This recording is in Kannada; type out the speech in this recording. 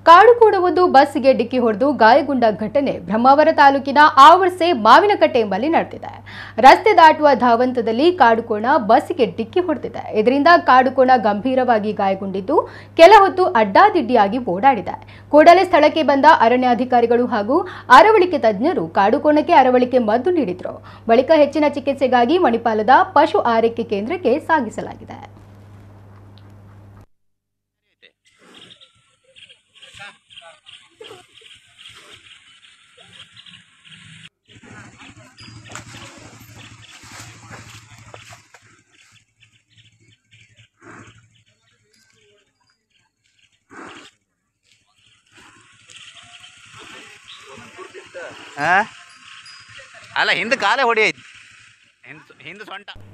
ಕಾಡು ಕೂಡವೊಂದು ಬಸ್ಗೆ ಡಿಕ್ಕಿ ಹೊಡೆದು ಗಾಯಗೊಂಡ ಘಟನೆ ಬ್ರಹ್ಮಾವರ ತಾಲೂಕಿನ ಆವರ್ಸೆ ಮಾವಿನಕಟ್ಟೆ ಎಂಬಲ್ಲಿ ನಡೆದಿದೆ ರಸ್ತೆ ದಾಟುವ ಧಾವಂತದಲ್ಲಿ ಕಾಡುಕೋಣ ಬಸ್ಗೆ ಡಿಕ್ಕಿ ಹೊಡೆದಿದೆ ಇದರಿಂದ ಕಾಡುಕೋಣ ಗಂಭೀರವಾಗಿ ಗಾಯಗೊಂಡಿದ್ದು ಕೆಲ ಹೊತ್ತು ಅಡ್ಡಾದಿಡ್ಡಿಯಾಗಿ ಓಡಾಡಿದೆ ಕೂಡಲೇ ಸ್ಥಳಕ್ಕೆ ಬಂದ ಅರಣ್ಯಾಧಿಕಾರಿಗಳು ಹಾಗೂ ಅರವಳಿಕೆ ತಜ್ಞರು ಕಾಡುಕೋಣಕ್ಕೆ ಅರವಳಿಕೆ ಮದ್ದು ನೀಡಿದ್ರು ಬಳಿಕ ಹೆಚ್ಚಿನ ಚಿಕಿತ್ಸೆಗಾಗಿ ಮಣಿಪಾಲದ ಪಶು ಆರೈಕೆ ಕೇಂದ್ರಕ್ಕೆ ಸಾಗಿಸಲಾಗಿದೆ ಆ? ಅಲ್ಲ ಹಿಂದೆ ಕಾಲೇ ಹೊಡಿಯೈತಿ ಹಿಂದೆ ಹಿಂದೆ ಸೊಂಟ